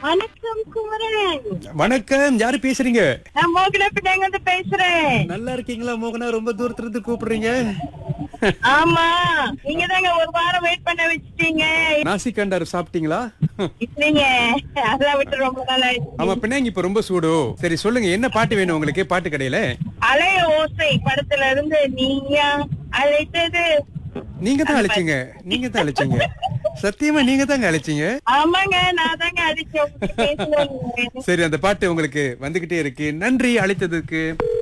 வணக்கம் குமரன் வணக்கம் யாரு பேசுறீங்க நான் மோகன பிள்ளைங்க வந்து பேசுறேன் நல்லா இருக்கீங்களா மோகனா ரொம்ப தூரத்துல இருந்து கூப்பிடுறீங்க ஆமா நீங்க தாங்க ஒரு வாரம் வெயிட் பண்ண வச்சுட்டீங்க நாசி கண்டாரு சாப்பிட்டீங்களா இல்லைங்க அதான் விட்டு ரொம்ப நாள் ஆயிடுச்சு ஆமா பின்னாங்க இப்ப ரொம்ப சூடு சரி சொல்லுங்க என்ன பாட்டு வேணும் உங்களுக்கு பாட்டு கடையில அலைய ஓசை படத்துல இருந்து நீயா அழைத்தது நீங்க தான் அழைச்சீங்க நீங்க தான் அழைச்சீங்க சத்தியமா நீங்க தாங்க அழைச்சீங்க ஆமாங்க நான் தாங்க அடிச்சேன் பேசுவேன் சரி அந்த பாட்டு உங்களுக்கு வந்துகிட்டே இருக்கு நன்றி அழைத்ததுக்கு